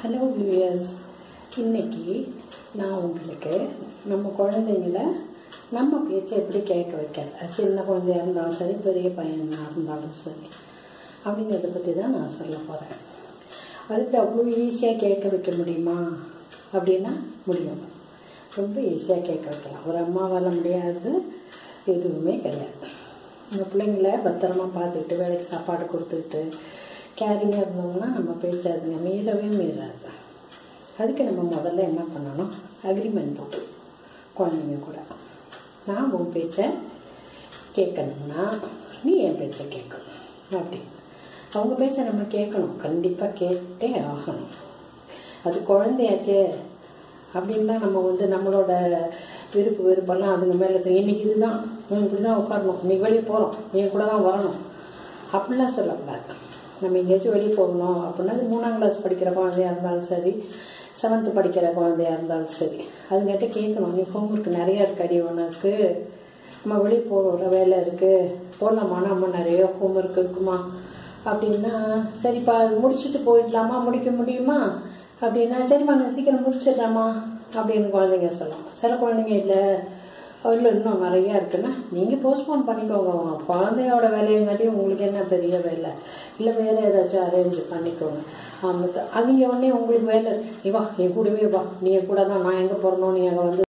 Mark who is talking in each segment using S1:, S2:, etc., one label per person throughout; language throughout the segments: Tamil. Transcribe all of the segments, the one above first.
S1: ஹலோ வியூயர்ஸ் இன்னைக்கு நான் உங்களுக்கு நம்ம குழந்தைங்கள நம்ம பேச்சை எப்படி கேட்க வைக்கிறது அது சின்ன குழந்தையா இருந்தாலும் சரி பெரிய பையனாக இருந்தாலும் சரி அப்படிங்கிறத பற்றி தான் நான் சொல்ல போகிறேன் அதுக்கு அவ்வளோ ஈஸியாக கேட்க வைக்க முடியுமா அப்படின்னா முடியும் ரொம்ப ஈஸியாக கேட்க வைக்கலாம் ஒரு அம்மாவால் முடியாது எதுவுமே கிடையாது நம்ம பிள்ளைங்கள பத்திரமா பார்த்துக்கிட்டு வேலைக்கு சாப்பாடு கொடுத்துக்கிட்டு கேரிங்காக இருந்தோம்னா நம்ம பேச்சு அதுங்க மீறவே மீறாது அதுக்கு நம்ம முதல்ல என்ன பண்ணணும் அக்ரிமெண்ட் போட்டு குழந்தைங்க கூட நான் உன் பேச்சை கேட்கணும்னா நீ என் பேச்சை கேட்கணும் அப்படின்னு அவங்க பேச்சை நம்ம கேட்கணும் கண்டிப்பாக கேட்டே ஆகணும் அது குழந்தையாச்சே அப்படின்னா நம்ம வந்து நம்மளோட விருப்பு வெறுப்பெல்லாம் அதுங்க மேலே இன்னைக்கு இதுதான் ம் இப்படி தான் உட்காரணும் இன்னைக்கு வெளியே போகிறோம் நீ கூட தான் வரணும் அப்படிலாம் சொல்லக்கூடாது நம்ம எங்கேயாச்சும் வெளியே போகணும் அப்படின்னா அது மூணாம் கிளாஸ் படிக்கிற குழந்தையா இருந்தாலும் சரி செவன்த்து படிக்கிற குழந்தையா இருந்தாலும் சரி அதுங்கிட்ட கேட்கணும் நீ ஹோம்ஒர்க் நிறையா இருக்கடி உனக்கு நம்ம வெளியே போகிற வேலை இருக்குது போகலாமா நம்ம நிறைய ஹோம்ஒர்க் இருக்குமா அப்படின்னா சரிப்பா அது முடிச்சுட்டு போயிடலாமா முடிக்க முடியுமா அப்படின்னா சரிம்மா நான் சீக்கிரம் முடிச்சிடுறேம்மா அப்படின்னு குழந்தைங்க சொல்லலாம் சில குழந்தைங்க இல்லை இல்லை இன்னும் நிறையா இருக்குன்னா நீங்கள் போஸ்ட்போன் பண்ணிக்கோங்க உங்க குழந்தையோட வேலையங்காட்டி உங்களுக்கு என்ன பெரிய வேலை இல்லை வேறு ஏதாச்சும் அரேஞ்ச் பண்ணிக்கோங்க ஆமாம் அவங்க உடனே உங்களுக்கு வேலை இருக்கு நீ வா என் கூடவே வா நீ என் கூட தான் நான் எங்கே போகிறனோ நீ அங்கே வந்து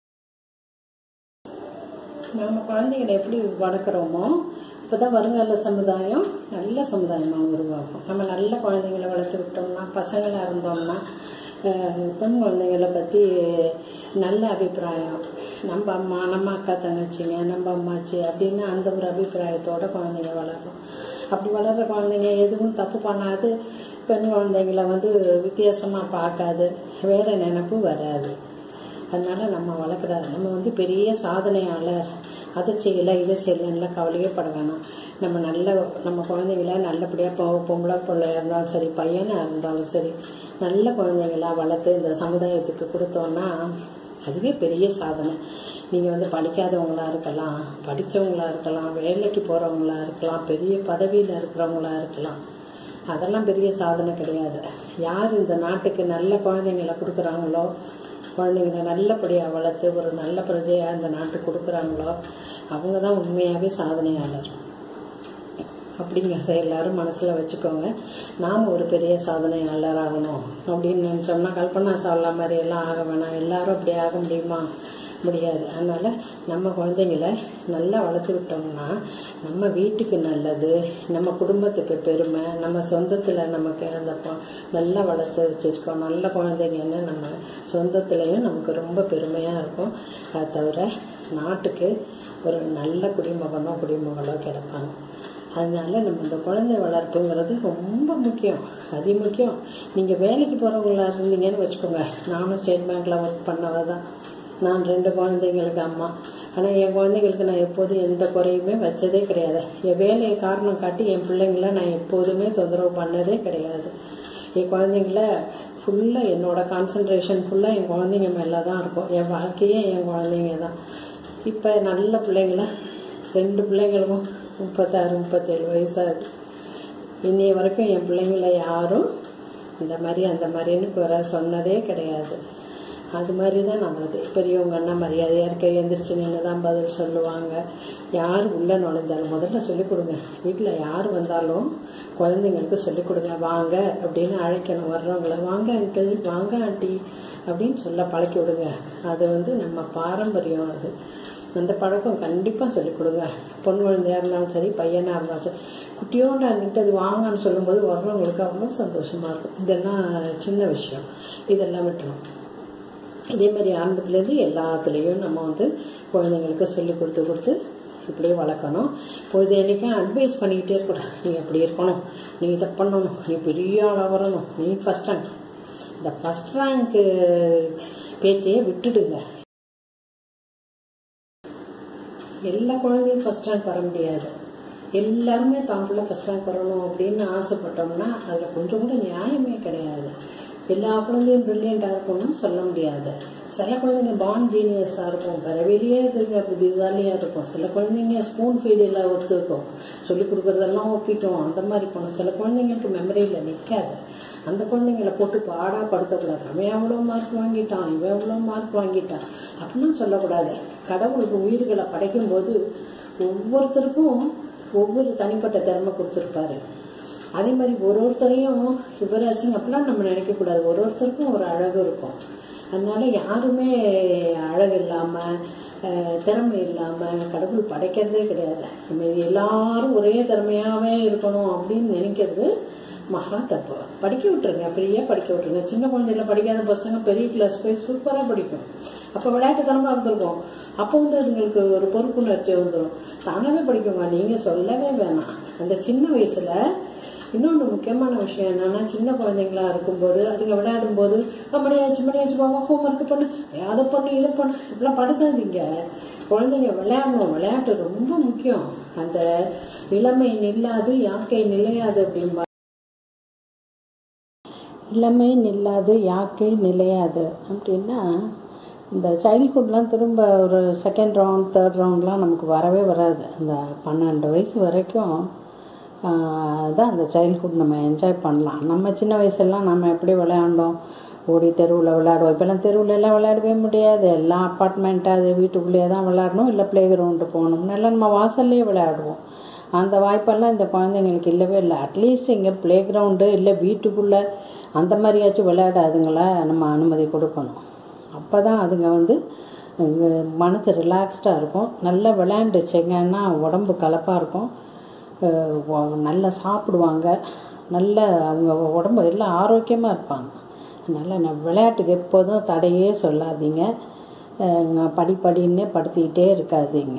S1: நம்ம குழந்தைங்களை எப்படி வளர்க்குறோமோ இப்போ தான் வருங்கால சமுதாயம் நல்ல சமுதாயமாக உருவாகும் நம்ம நல்ல குழந்தைங்களை வளர்த்து விட்டோம்னா பசங்களாக இருந்தோம்னா அஹ், பெண் குழந்தைங்களை பற்றி நல்ல அபிப்பிராயம் நம்ம அம்மா நம்ம அக்கா தங்கச்சிங்க நம்ம அம்மாச்சி அப்படின்னு அந்த ஒரு அபிப்பிராயத்தோட குழந்தைங்க வளரும் அப்படி வளர்கிற குழந்தைங்க எதுவும் தப்பு பண்ணாது பெண் குழந்தைங்கள வந்து வித்தியாசமாக பார்க்காது வேறு நினப்பு வராது அதனால நம்ம வளர்க்குறாரு நம்ம வந்து பெரிய சாதனையாளர் அதை செய்யலை இதை செய்யலைன்னா கவலையே பட வேணாம் நம்ம நல்ல நம்ம குழந்தைங்கள நல்லபடியாக பொ பொம்பளை பிள்ளையா இருந்தாலும் சரி பையனாக இருந்தாலும் சரி நல்ல குழந்தைங்களா வளர்த்து இந்த சமுதாயத்துக்கு கொடுத்தோன்னா அதுவே பெரிய சாதனை நீங்கள் வந்து படிக்காதவங்களா இருக்கலாம் படித்தவங்களா இருக்கலாம் வேலைக்கு போகிறவங்களா இருக்கலாம் பெரிய பதவியில் இருக்கிறவங்களா இருக்கலாம் அதெல்லாம் பெரிய சாதனை கிடையாது யார் இந்த நாட்டுக்கு நல்ல குழந்தைங்களை கொடுக்குறாங்களோ குழந்தைங்களை நல்லபடியாக வளர்த்து ஒரு நல்ல பிரஜையாக இந்த நாட்டுக்கு கொடுக்குறாங்களோ அவங்க தான் உண்மையாகவே சாதனையாளர் அப்படிங்கிறத எல்லாரும் மனசில் வச்சுக்கோங்க நாம் ஒரு பெரிய சாதனையாளர் ஆகணும் அப்படின்னு நினச்சோம்னா கல்பனா சாவ்லா மாதிரி எல்லாம் ஆக வேணாம் எல்லாரும் அப்படி ஆக முடியுமா முடியாது அதனால் நம்ம குழந்தைங்கள நல்லா வளர்த்து விட்டோம்னா நம்ம வீட்டுக்கு நல்லது நம்ம குடும்பத்துக்கு பெருமை நம்ம சொந்தத்தில் நமக்கு அந்த பொ- நல்லா வளர்த்து வச்சுருக்கோம் நல்ல குழந்தைங்கன்னு நம்ம சொந்தத்துலேயும் நமக்கு ரொம்ப பெருமையாக இருக்கும் அதை தவிர நாட்டுக்கு ஒரு நல்ல குடிமகனோ குடிமகளோ கிடைப்பாங்க அதனால நம்ம இந்த குழந்தை வளர்ப்புங்கிறது ரொம்ப முக்கியம் அதி முக்கியம் நீங்கள் வேலைக்கு போகிறவங்களா இருந்தீங்கன்னு வச்சுக்கோங்க நானும் ஸ்டேட் பேங்க்கில் ஒர்க் பண்ணவ தான் நான் ரெண்டு குழந்தைங்களுக்கு அம்மா ஆனால் என் குழந்தைங்களுக்கு நான் எப்போதும் எந்த குறையுமே வச்சதே கிடையாது என் வேலையை காரணம் காட்டி என் பிள்ளைங்கள நான் எப்போதுமே தொந்தரவு பண்ணதே கிடையாது என் குழந்தைங்கள ஃபுல்லாக என்னோட கான்சன்ட்ரேஷன் ஃபுல்லாக என் குழந்தைங்க மேலே தான் இருக்கும் என் வாழ்க்கையே என் குழந்தைங்க தான் இப்போ நல்ல பிள்ளைங்கள ரெண்டு பிள்ளைங்களுக்கும் முப்பத்தாறு முப்பத்தேழு வயசாகுது இன்னைய வரைக்கும் என் பிள்ளைங்கள யாரும் இந்த மாதிரி அந்த மாதிரின்னு குறை சொன்னதே கிடையாது அது மாதிரி தான் நம்மளது பெரியவங்கன்னா மரியாதையாக இருக்க எந்திரிச்சு நின்று தான் பதில் சொல்லுவாங்க யார் உள்ளே நுழைஞ்சாலும் முதல்ல சொல்லிக் கொடுங்க வீட்டில் யார் வந்தாலும் குழந்தைங்களுக்கு சொல்லிக் கொடுங்க வாங்க அப்படின்னு அழைக்கணும் வர்றவங்கள வாங்க அங்கிள் வாங்க ஆண்டி அப்படின்னு சொல்ல பழக்கி விடுங்க அது வந்து நம்ம பாரம்பரியம் அது அந்த பழக்கம் கண்டிப்பாக சொல்லிக் கொடுங்க பொண்ணு குழந்தையா இருந்தாலும் சரி பையனாக இருந்தாலும் சரி குட்டியோண்டா இருந்துட்டு அது வாங்கன்னு சொல்லும்போது வர்றவங்களுக்கு அவ்வளோ சந்தோஷமாக இருக்கும் இதெல்லாம் சின்ன விஷயம் இதெல்லாம் விட்டுரும் இதே மாதிரி ஆரம்பத்துலேருந்து எல்லாத்துலேயும் நம்ம வந்து குழந்தைங்களுக்கு சொல்லி கொடுத்து கொடுத்து இப்படியே வளர்க்கணும் பொழுதேனைக்கும் அட்வைஸ் பண்ணிக்கிட்டே இருக்கக்கூடாது நீ அப்படி இருக்கணும் நீ இதை பண்ணணும் நீ பெரிய ஆளாக வரணும் நீ ஃபஸ்ட் ரேங்க் இந்த ஃபஸ்ட் ரேங்க்கு பேச்சையே விட்டுடுங்க எல்லா குழந்தையும் ஃபஸ்ட் ரேங்க் வர முடியாது எல்லாருமே தான் பிள்ளை ஃபஸ்ட் ரேங்க் வரணும் அப்படின்னு ஆசைப்பட்டோம்னா அதில் கொஞ்சம் கூட நியாயமே கிடையாது எல்லா குழந்தையும் ப்ரில்லியண்ட்டாக இருக்கும்னு சொல்ல முடியாது சில குழந்தைங்க பான் ஜீனியஸாக இருக்கும் பிறவிலேயே இதுங்க புத்திசாலியாக இருக்கும் சில குழந்தைங்க ஸ்பூன் ஃபீடில் ஒத்துக்கும் சொல்லிக் கொடுக்குறதெல்லாம் ஒப்பிக்கும் அந்த மாதிரி போகணும் சில குழந்தைங்களுக்கு மெமரியில் நிற்காது அந்த குழந்தைங்களை போட்டு பாடா படுத்தக்கூடாது அவன் எவ்வளோ மார்க் வாங்கிட்டான் இவன் எவ்வளோ மார்க் வாங்கிட்டான் அப்படின்னு சொல்லக்கூடாது கடவுளுக்கு உயிர்களை படைக்கும்போது ஒவ்வொருத்தருக்கும் ஒவ்வொரு தனிப்பட்ட திறமை கொடுத்துருப்பாரு அதே மாதிரி ஒரு ஒருத்தரையும் யுவராசிங் அப்படிலாம் நம்ம நினைக்கக்கூடாது ஒரு ஒருத்தருக்கும் ஒரு அழகு இருக்கும் அதனால யாருமே அழகு இல்லாமல் திறமை இல்லாமல் கடவுள் படைக்கிறதே கிடையாது நம்ம இது எல்லாரும் ஒரே திறமையாகவே இருக்கணும் அப்படின்னு நினைக்கிறது மகா தப்பு படிக்க விட்டுருங்க ஃப்ரீயாக படிக்க விட்டுருங்க சின்ன குழந்தையில படிக்காத பசங்க பெரிய கிளாஸ் போய் சூப்பராக படிக்கும் அப்போ விளையாட்டுத்தனமாக இருந்திருக்கும் அப்போ வந்து அதுங்களுக்கு ஒரு பொறுப்புணர்ச்சி வந்துடும் தானாகவே படிக்குங்க நீங்கள் சொல்லவே வேணாம் அந்த சின்ன வயசில் இன்னொன்று முக்கியமான விஷயம் என்னன்னா சின்ன குழந்தைங்களா இருக்கும்போது அதுங்க விளையாடும்போது மணியாச்சு மணியாச்சு பாபா ஹோம்ஒர்க் பண்ணு அதை பண்ணு இதை பண்ணு இப்படிலாம் படுத்தாதீங்க குழந்தைங்க விளையாடணும் விளையாட்டு ரொம்ப முக்கியம் அந்த இளமை நில்லாது யாக்கை நிலையாது அப்படின்பா இளமை நில்லாது யாக்கை நிலையாது அப்படின்னா இந்த சைல்ட்ஹுட்லாம் திரும்ப ஒரு செகண்ட் ரவுண்ட் தேர்ட் ரவுண்ட்லாம் நமக்கு வரவே வராது அந்த பன்னெண்டு வயசு வரைக்கும் தான் அந்த சைல்ட்ஹுட் நம்ம என்ஜாய் பண்ணலாம் நம்ம சின்ன வயசுலாம் நம்ம எப்படி விளையாண்டோம் ஓடி தெருவில் விளையாடுவோம் இப்போல்லாம் தெருவில் எல்லாம் விளையாடவே முடியாது எல்லாம் அப்பார்ட்மெண்ட்டாக அது வீட்டுக்குள்ளேயே தான் விளையாடணும் இல்லை ப்ளே கிரவுண்டு போகணும் நல்லா நம்ம வாசல்லையே விளையாடுவோம் அந்த வாய்ப்பெல்லாம் இந்த குழந்தைங்களுக்கு இல்லவே இல்லை அட்லீஸ்ட் இங்கே ப்ளே கிரவுண்டு இல்லை வீட்டுக்குள்ளே அந்த மாதிரியாச்சும் விளையாடாதுங்கள நம்ம அனுமதி கொடுக்கணும் அப்போ தான் அதுங்க வந்து மனசு ரிலாக்ஸ்டாக இருக்கும் நல்லா விளையாண்டுச்சிங்கன்னா உடம்பு கலப்பாக இருக்கும் நல்லா சாப்பிடுவாங்க நல்ல அவங்க உடம்பு எல்லாம் ஆரோக்கியமாக இருப்பாங்க அதனால் நான் விளையாட்டுக்கு எப்போதும் தடையே சொல்லாதீங்க படி படின்னே படுத்திக்கிட்டே இருக்காதீங்க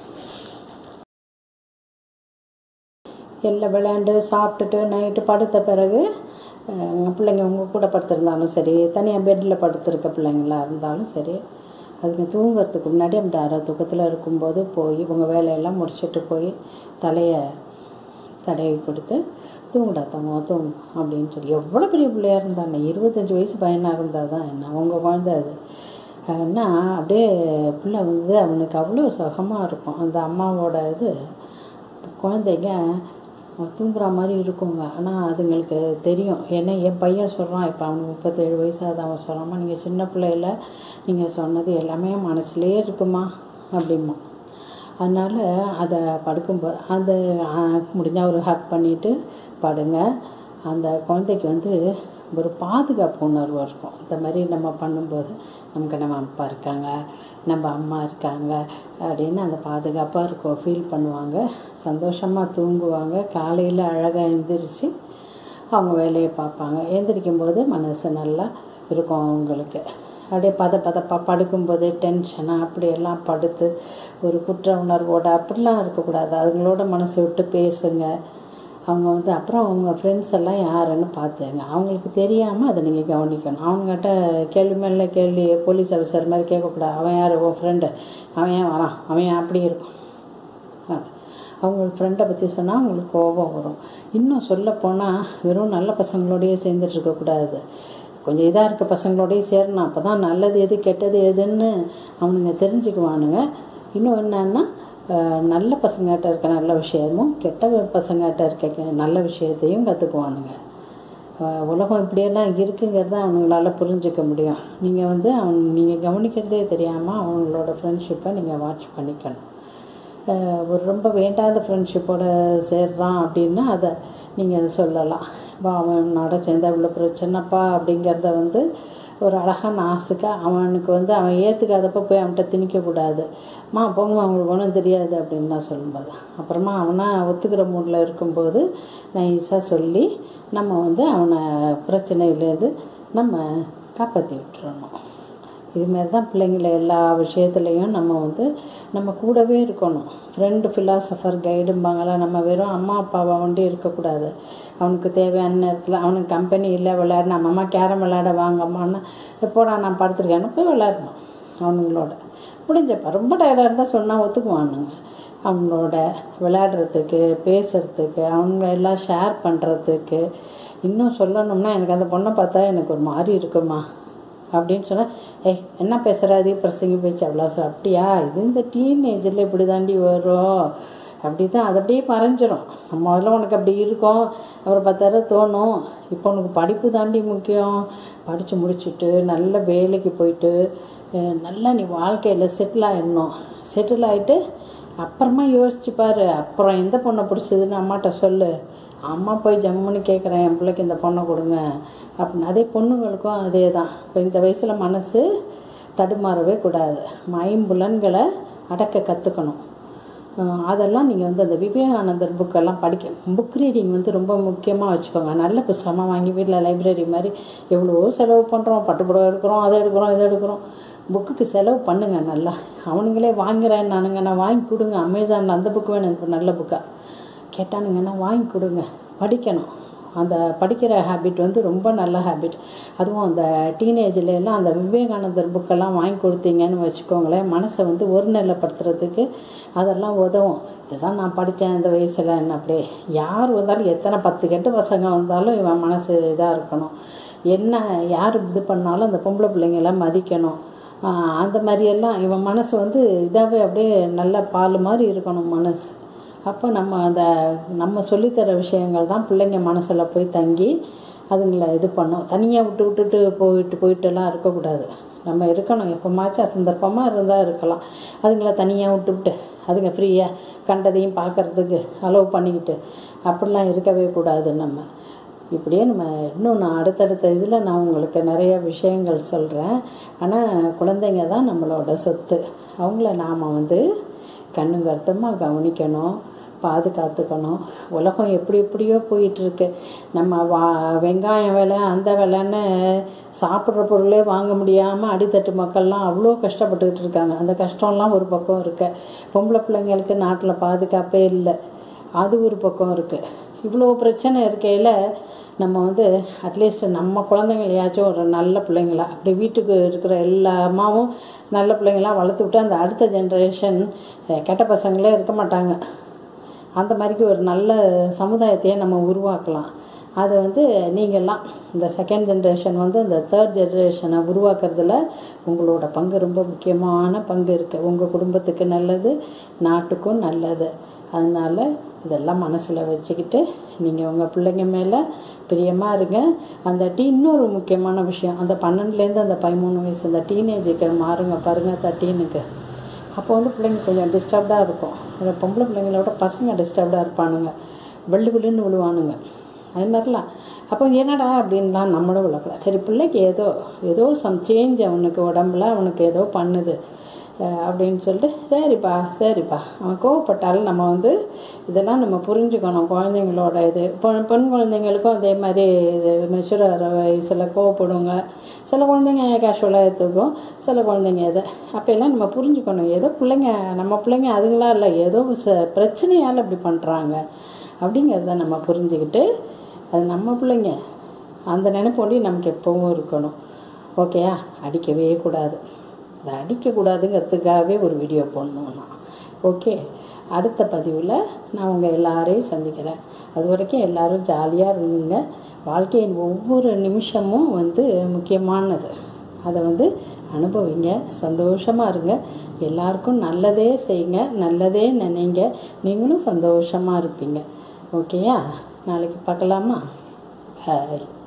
S1: எல்லாம் விளையாண்டு சாப்பிட்டுட்டு நைட்டு படுத்த பிறகு பிள்ளைங்க உங்கள் கூட படுத்திருந்தாலும் சரி தனியாக பெட்டில் படுத்திருக்க பிள்ளைங்களா இருந்தாலும் சரி அதுங்க தூங்குறதுக்கு முன்னாடி அந்த அரை தூக்கத்தில் இருக்கும்போது போய் உங்கள் வேலையெல்லாம் முடிச்சுட்டு போய் தலையை தடவி கொடுத்து தூங்குடா தங்க தூங்கு அப்படின்னு சொல்லி எவ்வளோ பெரிய பிள்ளையாக இருந்தாங்க இருபத்தஞ்சி வயசு பையனாக இருந்தால் தான் என்ன அவங்க குழந்த அது ஏன்னா அப்படியே பிள்ளை வந்து அவனுக்கு அவ்வளோ சுகமாக இருக்கும் அந்த அம்மாவோட இது குழந்தைங்க தூங்குற மாதிரி இருக்குங்க ஆனால் அதுங்களுக்கு தெரியும் ஏன்னா என் பையன் சொல்கிறான் இப்போ அவனுக்கு முப்பத்தேழு வயசாக அவன் சொல்கிறாமா நீங்கள் சின்ன பிள்ளையில நீங்கள் சொன்னது எல்லாமே மனசுலேயே இருக்குமா அப்படிமா அதனால் அதை படுக்கும்போது அந்த முடிஞ்சால் ஒரு ஹக் பண்ணிவிட்டு படுங்க அந்த குழந்தைக்கு வந்து ஒரு பாதுகாப்பு உணர்வு இருக்கும் இந்த மாதிரி நம்ம பண்ணும்போது நமக்கு நம்ம அப்பா இருக்காங்க நம்ம அம்மா இருக்காங்க அப்படின்னு அந்த பாதுகாப்பாக இருக்கும் ஃபீல் பண்ணுவாங்க சந்தோஷமாக தூங்குவாங்க காலையில் அழகாக எழுந்திரிச்சு அவங்க வேலையை பார்ப்பாங்க எழுந்திரிக்கும் போது மனசு நல்லா இருக்கும் அவங்களுக்கு அப்படியே பத பதப்பாக படுக்கும்போது டென்ஷனாக அப்படியெல்லாம் படுத்து ஒரு குற்ற உணர்வோடு அப்படிலாம் இருக்கக்கூடாது அதுங்களோட மனசு விட்டு பேசுங்க அவங்க வந்து அப்புறம் அவங்க ஃப்ரெண்ட்ஸ் எல்லாம் யாருன்னு பார்த்துங்க அவங்களுக்கு தெரியாமல் அதை நீங்கள் கவனிக்கணும் அவங்ககிட்ட கேள்வி மேலே கேள்வி போலீஸ் ஆஃபீஸர் மாதிரி கேட்கக்கூடாது அவன் யார் உன் ஃப்ரெண்டு அவன் ஏன் வரான் அவன் ஏன் அப்படி இருக்கும் அவங்க ஃப்ரெண்டை பற்றி சொன்னால் அவங்களுக்கு கோபம் வரும் இன்னும் சொல்லப்போனால் வெறும் நல்ல பசங்களோடையே சேர்ந்துட்டு இருக்கக்கூடாது கொஞ்சம் இதாக இருக்க பசங்களோடய சேரணும் அப்போ தான் நல்லது எது கெட்டது எதுன்னு அவனுங்க தெரிஞ்சுக்குவானுங்க இன்னும் என்னன்னா நல்ல பசங்கள்கிட்ட இருக்க நல்ல விஷயமும் கெட்ட பசங்கள்கிட்ட இருக்க நல்ல விஷயத்தையும் கற்றுக்குவானுங்க உலகம் இப்படியெல்லாம் இருக்குங்கிறத அவனுங்களால புரிஞ்சிக்க முடியும் நீங்கள் வந்து அவன் நீங்கள் கவனிக்கிறதே தெரியாமல் அவங்களோட ஃப்ரெண்ட்ஷிப்பை நீங்கள் வாட்ச் பண்ணிக்கணும் ஒரு ரொம்ப வேண்டாத ஃப்ரெண்ட்ஷிப்போட சேர்றான் அப்படின்னா அதை நீங்கள் சொல்லலாம் இப்போ அவனோட சேர்ந்த இவ்வளோ பிரச்சனைப்பா அப்படிங்கிறத வந்து ஒரு அழகான ஆசைக்கு அவனுக்கு வந்து அவன் ஏற்றுக்காதப்ப போய் அவன்கிட்ட திணிக்கக்கூடாது மா போங்கம்மா அவங்களுக்கு ஒன்றும் தெரியாது அப்படின்னு நான் சொல்லும்போது அப்புறமா அவனா ஒத்துக்கிற மூடில் இருக்கும்போது நைஸாக சொல்லி நம்ம வந்து அவனை பிரச்சனையிலேருந்து நம்ம காப்பாற்றி விட்டுறணும் இதுமாரி தான் பிள்ளைங்களை எல்லா விஷயத்துலேயும் நம்ம வந்து நம்ம கூடவே இருக்கணும் ஃப்ரெண்டு ஃபிலாசபர் கைடும்பாங்களா நம்ம வெறும் அம்மா அப்பாவை வண்டி இருக்கக்கூடாது அவனுக்கு தேவையான நேரத்தில் அவனுக்கு கம்பெனி இல்லை விளையாட நம்ம அம்மா கேரம் விளையாட வாங்கம்மான்னா எப்போடா நான் படுத்துருக்கேன்னு போய் விளையாடணும் அவனுங்களோட முடிஞ்சப்ப ரொம்ப டயர்டாக இருந்தால் சொன்னால் ஒத்துக்குவானுங்க அவங்களோட விளையாடுறதுக்கு பேசுகிறதுக்கு அவங்க எல்லாம் ஷேர் பண்ணுறதுக்கு இன்னும் சொல்லணும்னா எனக்கு அந்த பொண்ணை பார்த்தா எனக்கு ஒரு மாதிரி இருக்குமா அப்படின்னு சொன்னால் ஏய் என்ன பேசுகிற அதே பிரசங்க பேச்சு அவ்வளோ சொல் அப்படியா இது இந்த டீனேஜில் இப்படி தாண்டி வரும் அப்படி தான் அது அப்படியே மறைஞ்சிரும் முதல்ல உனக்கு அப்படி இருக்கும் அப்புறம் பத்தாயிரம் தோணும் இப்போ உனக்கு படிப்பு தாண்டி முக்கியம் படித்து முடிச்சுட்டு நல்ல வேலைக்கு போயிட்டு அஹ், நல்லா நீ வாழ்க்கையில் செட்டில் ஆகிடணும் செட்டில் ஆகிட்டு அப்புறமா யோசிச்சு பாரு அப்புறம் எந்த பொண்ணை பிடிச்சதுன்னு அம்மாட்ட சொல்லு அம்மா போய் ஜம்முன்னு கேட்குறேன் என் பிள்ளைக்கு இந்த பொண்ணை கொடுங்க அப்படின்னு அதே பொண்ணுங்களுக்கும் அதே தான் இப்போ இந்த வயசில் மனசு தடுமாறவே கூடாது ஐம்புலன்களை அடக்க கற்றுக்கணும் அதெல்லாம் நீங்கள் வந்து அந்த விவேகானந்தர் புக்கெல்லாம் படிக்க புக் ரீடிங் வந்து ரொம்ப முக்கியமாக வச்சுக்கோங்க நல்ல புஸ்தகமாக வாங்கி வீட்டில் லைப்ரரி மாதிரி எவ்வளவோ செலவு பண்ணுறோம் பட்டுப்புடவை எடுக்கிறோம் அதை எடுக்கிறோம் இதை எடுக்கிறோம் புக்குக்கு செலவு பண்ணுங்க நல்லா அவனுங்களே வாங்குறேன் நானுங்க நான் வாங்கி கொடுங்க அமேசானில் அந்த புக்கு வேணும் எனக்கு நல்ல புக்காக கேட்டானுங்கன்னா வாங்கி கொடுங்க படிக்கணும் அந்த படிக்கிற ஹேபிட் வந்து ரொம்ப நல்ல ஹேபிட் அதுவும் அந்த டீனேஜில் எல்லாம் அந்த விவேகானந்தர் புக்கெல்லாம் வாங்கி கொடுத்தீங்கன்னு வச்சுக்கோங்களேன் மனசை வந்து ஒருநிலைப்படுத்துறதுக்கு அதெல்லாம் உதவும் இதுதான் நான் படித்தேன் இந்த வயசில் என்ன அப்படியே யார் வந்தாலும் எத்தனை பத்து கெட்ட பசங்க வந்தாலும் இவன் மனசு இதாக இருக்கணும் என்ன யார் இது பண்ணாலும் அந்த பொம்பளை பிள்ளைங்களாம் மதிக்கணும் ஆஹ் அந்த மாதிரியெல்லாம் இவன் மனசு வந்து இதாகவே அப்படியே நல்ல பால் மாதிரி இருக்கணும் மனசு அப்போ நம்ம அந்த நம்ம சொல்லித்தர விஷயங்கள் தான் பிள்ளைங்க மனசில் போய் தங்கி அதுங்களை இது பண்ணும் தனியாக விட்டு விட்டுட்டு போயிட்டு போயிட்டுலாம் இருக்கக்கூடாது நம்ம இருக்கணும் எப்போமாச்சும் சந்தர்ப்பமாக இருந்தால் இருக்கலாம் அதுங்களை தனியாக விட்டுவிட்டு அதுங்க ஃப்ரீயாக கண்டதையும் பார்க்கறதுக்கு அலோவ் பண்ணிக்கிட்டு அப்படிலாம் இருக்கவே கூடாது நம்ம இப்படியே நம்ம இன்னும் நான் அடுத்தடுத்த இதில் நான் உங்களுக்கு நிறைய விஷயங்கள் சொல்கிறேன் ஆனால் குழந்தைங்க தான் நம்மளோட சொத்து அவங்கள நாம் வந்து கண்ணும் கருத்துமாக கவனிக்கணும் பாதுகாத்துக்கணும் உலகம் எப்படி எப்படியோ போயிட்டுருக்கு நம்ம வா வெங்காயம் விலை அந்த விலைன்னு சாப்பிட்ற பொருளே வாங்க முடியாமல் அடித்தட்டு மக்கள்லாம் அவ்வளோ கஷ்டப்பட்டுக்கிட்டு இருக்காங்க அந்த கஷ்டம்லாம் ஒரு பக்கம் இருக்கு பொம்பளை பிள்ளைங்களுக்கு நாட்டில் பாதுகாப்பே இல்லை அது ஒரு பக்கம் இருக்குது இவ்வளோ பிரச்சனை இருக்கையில் நம்ம வந்து அட்லீஸ்ட் நம்ம குழந்தைங்களையாச்சும் ஒரு நல்ல பிள்ளைங்களா அப்படி வீட்டுக்கு இருக்கிற எல்லா அம்மாவும் நல்ல பிள்ளைங்களா வளர்த்து விட்டு அந்த அடுத்த ஜென்ரேஷன் கெட்ட பசங்களே இருக்க மாட்டாங்க அந்த மாதிரிக்கு ஒரு நல்ல சமுதாயத்தையே நம்ம உருவாக்கலாம் அது வந்து நீங்கள்லாம் இந்த செகண்ட் ஜென்ரேஷன் வந்து இந்த தேர்ட் ஜென்ரேஷனை உருவாக்குறதுல உங்களோட பங்கு ரொம்ப முக்கியமான பங்கு இருக்குது உங்கள் குடும்பத்துக்கு நல்லது நாட்டுக்கும் நல்லது அதனால் இதெல்லாம் மனசில் வச்சுக்கிட்டு நீங்கள் உங்கள் பிள்ளைங்க மேலே பிரியமாக இருங்க அந்த டீ இன்னொரு முக்கியமான விஷயம் அந்த பன்னெண்டுலேருந்து அந்த பதிமூணு வயசு அந்த டீனேஜுக்கு மாறுங்க பாருங்கள் தர்டீனுக்கு அப்போ வந்து பிள்ளைங்க கொஞ்சம் டிஸ்டர்ப்டாக இருக்கும் அந்த பொம்பளை பிள்ளைங்கள விட பசங்க டிஸ்டர்ப்டாக இருப்பானுங்க வெள்ளு வெள்ளுன்னு விழுவானுங்க அது மாதிரிலாம் அப்போ என்னடா அப்படின்லாம் நம்மளும் விளக்கலாம் சரி பிள்ளைக்கு ஏதோ ஏதோ சம் சேஞ்ச் அவனுக்கு உடம்புல அவனுக்கு ஏதோ பண்ணுது அஹ் அப்படின்னு சொல்லிட்டு சரிப்பா சரிப்பா அவன் கோவப்பட்டாலும் நம்ம வந்து இதெல்லாம் நம்ம புரிஞ்சுக்கணும் குழந்தைங்களோட இது பெண் பெண் குழந்தைங்களுக்கும் அதே மாதிரி இது மெச்சூர் ஆகிற வயசில் கோவப்படுங்க சில குழந்தைங்க கேஷுவலாக எடுத்துக்கும் சில குழந்தைங்க எதை அப்போல்லாம் நம்ம புரிஞ்சுக்கணும் ஏதோ பிள்ளைங்க நம்ம பிள்ளைங்க அதுங்களா இல்லை ஏதோ ச- பிரச்சனையால் இப்படி பண்ணுறாங்க அப்படிங்கிறத நம்ம புரிஞ்சுக்கிட்டு அது நம்ம பிள்ளைங்க அந்த நினைப்போடி நமக்கு எப்பவும் இருக்கணும் ஓகேயா அடிக்கவே கூடாது அதை அடிக்கக்கூடாதுங்கிறதுக்காகவே ஒரு வீடியோ போடணும் நான் ஓகே அடுத்த பதிவில் நான் உங்கள் எல்லாரையும் சந்திக்கிறேன் அது வரைக்கும் எல்லாரும் ஜாலியாக இருந்துங்க வாழ்க்கையின் ஒவ்வொரு நிமிஷமும் வந்து முக்கியமானது அதை வந்து அனுபவிங்க சந்தோஷமாக இருங்க எல்லாருக்கும் நல்லதே செய்யுங்க நல்லதே நினைங்க நீங்களும் சந்தோஷமாக இருப்பீங்க ஓகேயா நாளைக்கு பார்க்கலாமா பாய்